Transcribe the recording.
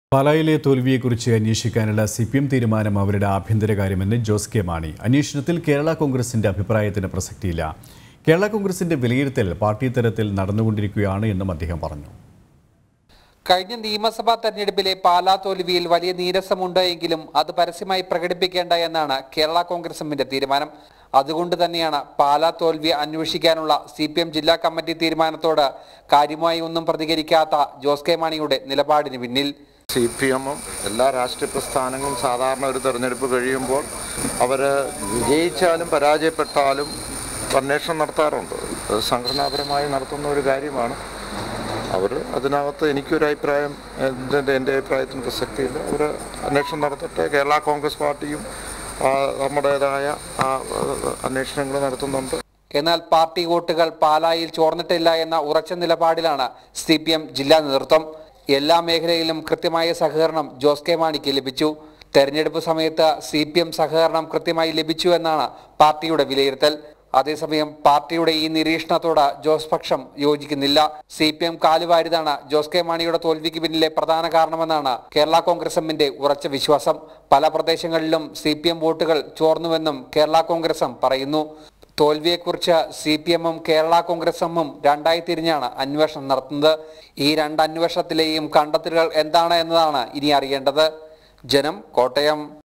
പാലായിലെ തോൽവിയെക്കുറിച്ച് അന്വേഷിക്കാനുള്ള സി പി എം തീരുമാനം അവരുടെ ആഭ്യന്തര കാര്യമെന്ന് ജോസ് കെ മാണി അന്വേഷണത്തിൽ കേരള കോൺഗ്രസിന്റെ അഭിപ്രായത്തിന് പ്രസക്തിയില്ല കേരള കോൺഗ്രസിന്റെ വിലയിരുത്തൽ പാർട്ടി തലത്തിൽ നടന്നുകൊണ്ടിരിക്കുകയാണ് എന്നും അദ്ദേഹം പറഞ്ഞു കഴിഞ്ഞ നിയമസഭാ തെരഞ്ഞെടുപ്പിലെ പാലാ തോൽവിയിൽ വലിയ നീരസമുണ്ട് എങ്കിലും അത് പരസ്യമായി പ്രകടിപ്പിക്കേണ്ട എന്നാണ് കേരള കോൺഗ്രസ് എമ്മിന്റെ തീരുമാനം അതുകൊണ്ട് തന്നെയാണ് പാലാ തോൽവി അന്വേഷിക്കാനുള്ള സി പി എം ജില്ലാ കമ്മിറ്റി തീരുമാനത്തോട് കാര്യമായി ഒന്നും പ്രതികരിക്കാത്ത ജോസ് കെ മാണിയുടെ നിലപാടിന് പിന്നിൽ സി പി എമ്മും എല്ലാ രാഷ്ട്രീയ പ്രസ്ഥാനങ്ങളും സാധാരണ ഒരു തെരഞ്ഞെടുപ്പ് കഴിയുമ്പോൾ അവർ വിജയിച്ചാലും പരാജയപ്പെട്ടാലും അന്വേഷണം നടത്താറുണ്ട് അത് സംഘടനാപരമായി നടത്തുന്ന ഒരു കാര്യമാണ് അവർ അതിനകത്ത് എനിക്കൊരു അഭിപ്രായം എൻ്റെ എൻ്റെ അഭിപ്രായത്തിന് പ്രസക്തിയില്ല അവർ അന്വേഷണം നടത്തട്ടെ കേരള കോൺഗ്രസ് പാർട്ടിയും ആ, നമ്മുടേതായ ആ, അന്വേഷണങ്ങൾ നടത്തുന്നുണ്ട് എന്നാൽ പാർട്ടി വോട്ടുകൾ പാലായിൽ ചോർന്നിട്ടില്ല എന്ന ഉറച്ച നിലപാടിലാണ് സി പി എം ജില്ലാ നേതൃത്വം എല്ലാ മേഖലയിലും കൃത്യമായ സഹകരണം ജോസ് കെ മാണിക്ക് ലഭിച്ചു തെരഞ്ഞെടുപ്പ് സമയത്ത് സി പി എം സഹകരണം കൃത്യമായി ലഭിച്ചു എന്നാണ് പാർട്ടിയുടെ വിലയിരുത്തൽ അതേസമയം പാർട്ടിയുടെ ഈ നിരീക്ഷണത്തോട് ജോസ് പക്ഷം യോജിക്കുന്നില്ല സി പി എം കാലുവാരിതാണ് ജോസ് കെ മാണിയുടെ തോൽവിക്ക് പിന്നിലെ പ്രധാന കാരണമെന്നാണ് കേരള കോൺഗ്രസ് എമ്മിന്റെ ഉറച്ച വിശ്വാസം പല പ്രദേശങ്ങളിലും സി പി എം വോട്ടുകൾ ചോർന്നുവെന്നും കേരള കോൺഗ്രസ് എം പറയുന്നു തോൽവിയെക്കുറിച്ച് സി പി എമ്മും കേരള കോൺഗ്രസ് എമ്മും രണ്ടായി തിരിഞ്ഞാണ് അന്വേഷണം നടത്തുന്നത് ഈ രണ്ട് അന്വേഷണത്തിലെയും കണ്ടെത്തലുകൾ എന്താണ് എന്നതാണ് ഇനി അറിയേണ്ടത് ജനം കോട്ടയം